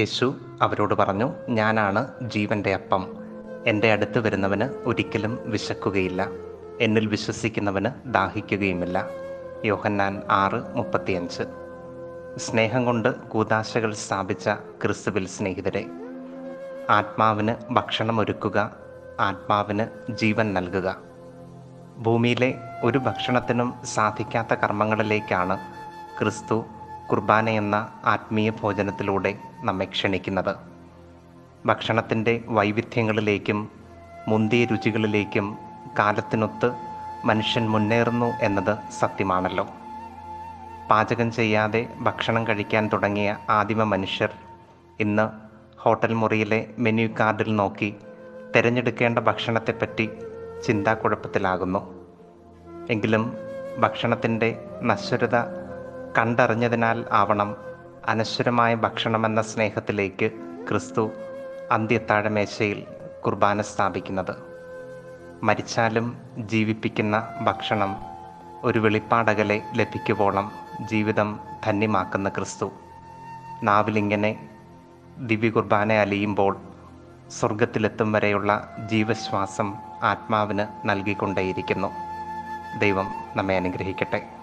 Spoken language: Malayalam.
യേശു അവരോട് പറഞ്ഞു ഞാനാണ് ജീവൻ്റെ അപ്പം എൻ്റെ അടുത്ത് വരുന്നവന് ഒരിക്കലും വിശക്കുകയില്ല എന്നിൽ വിശ്വസിക്കുന്നവന് ദാഹിക്കുകയുമില്ല യോഹന്നാൻ ആറ് മുപ്പത്തിയഞ്ച് സ്നേഹം കൊണ്ട് കൂതാശകൾ സ്ഥാപിച്ച ക്രിസ്തുവിൽ സ്നേഹിതരെ ആത്മാവിന് ഭക്ഷണം ഒരുക്കുക ആത്മാവിന് ജീവൻ നൽകുക ഭൂമിയിലെ ഒരു ഭക്ഷണത്തിനും സാധിക്കാത്ത കർമ്മങ്ങളിലേക്കാണ് ക്രിസ്തു കുർബാന എന്ന ആത്മീയ ഭോജനത്തിലൂടെ നമ്മെ ക്ഷണിക്കുന്നത് ഭക്ഷണത്തിൻ്റെ വൈവിധ്യങ്ങളിലേക്കും മുന്തിയ രുചികളിലേക്കും കാലത്തിനൊത്ത് മനുഷ്യൻ മുന്നേറുന്നു എന്നത് സത്യമാണല്ലോ പാചകം ചെയ്യാതെ ഭക്ഷണം കഴിക്കാൻ തുടങ്ങിയ ആദിമ മനുഷ്യർ ഇന്ന് ഹോട്ടൽ മുറിയിലെ മെനു കാർഡിൽ നോക്കി തിരഞ്ഞെടുക്കേണ്ട ഭക്ഷണത്തെപ്പറ്റി ചിന്താക്കുഴപ്പത്തിലാകുന്നു എങ്കിലും ഭക്ഷണത്തിൻ്റെ നശ്വരത കണ്ടറിഞ്ഞതിനാൽ ആവണം അനശ്വരമായ ഭക്ഷണമെന്ന സ്നേഹത്തിലേക്ക് ക്രിസ്തു അന്ത്യത്താഴമേശയിൽ കുർബാന സ്ഥാപിക്കുന്നത് മരിച്ചാലും ജീവിപ്പിക്കുന്ന ഭക്ഷണം ഒരു വെളിപ്പാടകലെ ലഭിക്കുവോളം ജീവിതം ധന്യമാക്കുന്ന ക്രിസ്തു നാവിലിങ്ങനെ ദിവ്യ കുർബാന അലിയുമ്പോൾ സ്വർഗത്തിലെത്തും വരെയുള്ള ജീവശ്വാസം ആത്മാവിന് നൽകിക്കൊണ്ടേയിരിക്കുന്നു ദൈവം നമ്മെ അനുഗ്രഹിക്കട്ടെ